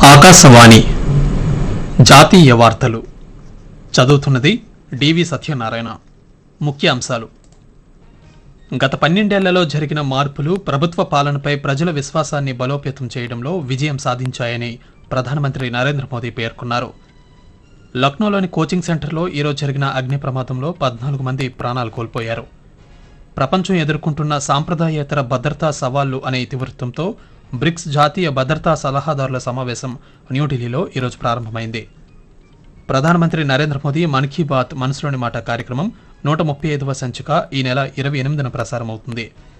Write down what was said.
ఆకాశవాణి జాతీయ వార్తలు చదువుతున్నది డివి సత్యనారాయణ ముఖ్య అంశాలు గత పన్నెండేళ్లలో జరిగిన మార్పులు ప్రభుత్వ పాలనపై ప్రజల విశ్వాసాన్ని బలోపేతం చేయడంలో విజయం సాధించాయని ప్రధానమంత్రి నరేంద్ర మోదీ పేర్కొన్నారు లక్నోలోని కోచింగ్ సెంటర్లో ఈరోజు జరిగిన అగ్ని ప్రమాదంలో పద్నాలుగు మంది ప్రాణాలు కోల్పోయారు ప్రపంచం ఎదుర్కొంటున్న సాంప్రదాయేతర భద్రతా సవాళ్లు అనే ఇతివృత్తంతో బ్రిక్స్ జాతీయ భద్రతా సలహాదారుల సమావేశం న్యూఢిల్లీలో ఈరోజు ప్రారంభమైంది ప్రధానమంత్రి నరేంద్ర మోదీ మన్ కీ బాత్ మనసులోని మాట కార్యక్రమం నూట ముప్పై ఐదవ సంచిక ఈ నెల ఇరవై ఎనిమిదిన ప్రసారమవుతుంది